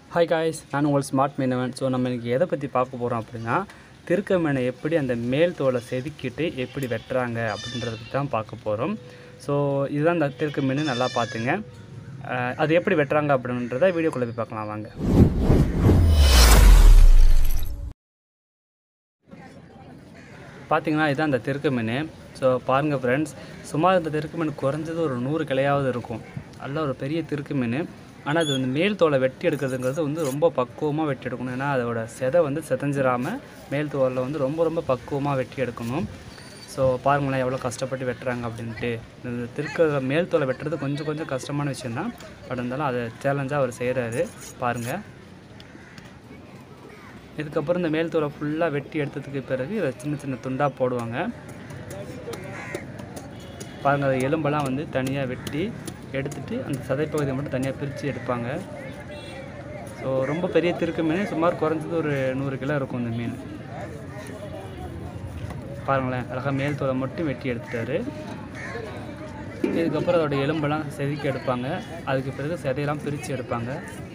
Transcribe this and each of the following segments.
hi guys நான் உங்கள் smart மீனவன் ஸோ நம்ம இன்றைக்கி எதை பற்றி பார்க்க போகிறோம் அப்படின்னா திருக்க மீனை எப்படி அந்த மேல் தோலை செதுக்கிட்டு எப்படி வெட்டுறாங்க அப்படின்றத பற்றி தான் பார்க்க போகிறோம் ஸோ இதுதான் இந்த திருக்க மீன் நல்லா பார்த்துங்க அஹ் அது எப்படி வெட்டுறாங்க அப்படின்றத வீடியோக்குள்ளே போய் பார்க்கலாம் வாங்க பார்த்தீங்கன்னா இதுதான் அந்த தெருக்கு மீன் ஸோ பாருங்கள் ஃப்ரெண்ட்ஸ் சுமார் இந்த தெருக்கு மீன் குறைஞ்சது ஒரு நூறு கிளையாவது இருக்கும் நல்ல ஒரு பெரிய தெருக்கு மீன் ஆனால் அது வந்து மேல் தோலை வெட்டி எடுக்கிறதுங்கிறது வந்து ரொம்ப பக்குவமாக வெட்டி எடுக்கணும் ஏன்னா அதோட செதை வந்து செதஞ்சிராமல் மேல் தோலில் வந்து ரொம்ப ரொம்ப பக்குவமாக வெட்டி எடுக்கணும் ஸோ பாருங்களேன் எவ்வளோ கஷ்டப்பட்டு வெட்டுறாங்க அப்படின்ட்டு இந்த திருக்க மேல் தோலை வெட்டுறது கொஞ்சம் கொஞ்சம் கஷ்டமான விஷயந்தான் பட் இருந்தாலும் அதை சேலஞ்சாக அவர் செய்கிறாரு பாருங்கள் இதுக்கப்புறம் இந்த மேல் தோலை ஃபுல்லாக வெட்டி எடுத்ததுக்கு பிறகு இதை சின்ன சின்ன துண்டாக போடுவாங்க பாருங்கள் அது எலும்பெல்லாம் வந்து தனியாக வெட்டி எடுத்துட்டு அந்த சதைப்பகுதியை மட்டும் தனியாக பிரித்து எடுப்பாங்க ஸோ ரொம்ப பெரிய திருக்கு மீன் சுமார் குறைஞ்சது ஒரு நூறு கிலோ இருக்கும் இந்த மீன் பாருங்களேன் அழகாக மேல் தோலை மட்டும் வெட்டி எடுத்துட்டாரு இதுக்கப்புறம் அதோட எலும்பெல்லாம் செதுக்கி எடுப்பாங்க அதுக்கு பிறகு சதையெல்லாம் பிரித்து எடுப்பாங்க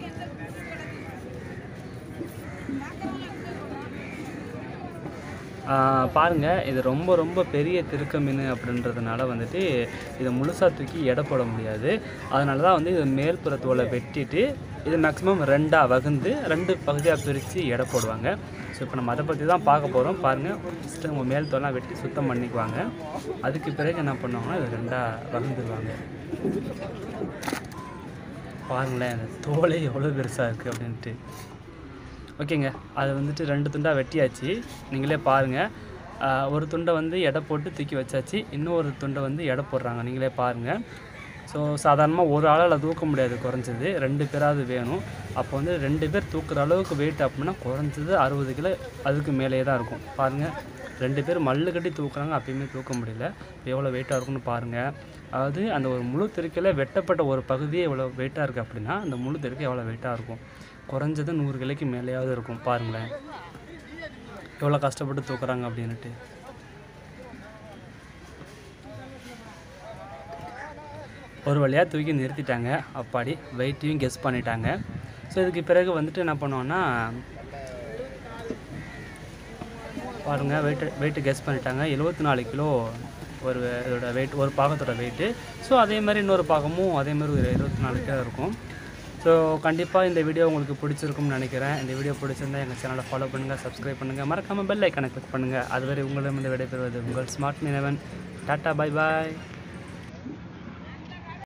ஆஹ் பாருங்க இது ரொம்ப ரொம்ப பெரிய திருக்க மீன் அப்படின்றதுனால வந்துட்டு இதை முழுசாக தூக்கி எடை போட முடியாது அதனால தான் வந்து இது மேல்புற தோலை வெட்டிட்டு இது மேக்ஸிமம் ரெண்டாக வகுந்து ரெண்டு பகுதியாக பிரித்து எடை போடுவாங்க ஸோ இப்போ நம்ம அதை பற்றி தான் பார்க்க போகிறோம் பாருங்கள் ஃபஸ்ட்டு அவங்க மேல் தோலாம் வெட்டி சுத்தம் பண்ணிக்குவாங்க அதுக்கு பிறகு என்ன பண்ணுவாங்கன்னா இது ரெண்டாக வகுந்துருவாங்க பாருங்களேன் அந்த தோலே எவ்வளோ பெருசாக இருக்குது அப்படின்ட்டு ஓகேங்க அது வந்துட்டு ரெண்டு துண்டாக வெட்டியாச்சு நீங்களே பாருங்கள் ஒரு துண்டை வந்து எடை போட்டு தூக்கி வச்சாச்சு இன்னொரு துண்டை வந்து எடை போடுறாங்க நீங்களே பாருங்கள் ஸோ சாதாரணமாக ஒரு ஆளால் தூக்க முடியாது குறைஞ்சது ரெண்டு பேராவது வேணும் அப்போ வந்து ரெண்டு பேர் தூக்குற அளவுக்கு வெயிட் அப்படின்னா குறைஞ்சது அறுபது கிலோ அதுக்கு மேலேயே தான் இருக்கும் பாருங்கள் ரெண்டு பேர் மல்லு கட்டி தூக்குறாங்க அப்பயுமே தூக்க முடியல எவ்வளோ வெயிட்டாக இருக்கும்னு பாருங்கள் அதாவது அந்த ஒரு முழு திருக்கையில் வெட்டப்பட்ட ஒரு பகுதியே எவ்வளோ வெயிட்டாக இருக்குது அப்படின்னா அந்த முழு திருக்கை எவ்வளோ வெயிட்டாக இருக்கும் குறைஞ்சது நூறு கிளைக்கு மேலேயாவது இருக்கும் பாருங்களேன் எவ்வளோ கஷ்டப்பட்டு தூக்குறாங்க அப்படின்னுட்டு ஒரு வழியாக தூக்கி நிறுத்திட்டாங்க அப்பாடி வெயிட்டையும் கெஸ் பண்ணிட்டாங்க ஸோ இதுக்கு பிறகு வந்துட்டு என்ன பண்ணுவோன்னா பாருங்கள் வெயிட் வெயிட்டு கெஸ் பண்ணிட்டாங்க எழுபத்தி நாலு கிலோ ஒரு இதோட வெயிட் ஒரு பாகத்தோட வெயிட்டு ஸோ அதே மாதிரி இன்னொரு பாகமும் அதே மாதிரி ஒரு இருபத்தி நாலு கிலோ இருக்கும் ஸோ கண்டிப்பாக இந்த வீடியோ உங்களுக்கு பிடிச்சிருக்கும்னு நினைக்கிறேன் இந்த வீடியோ பிடிச்சிருந்தா எங்கள் சேனலை ஃபாலோ பண்ணுங்கள் சப்ஸ்கிரைப் பண்ணுங்கள் மறக்காமல் பெல் ஐக்கனை கிளிக் பண்ணுங்கள் அதுவரை உங்களிடம் விடைபெறுவது உங்கள் ஸ்மார்ட் மீனவன் டாட்டா பை பாய்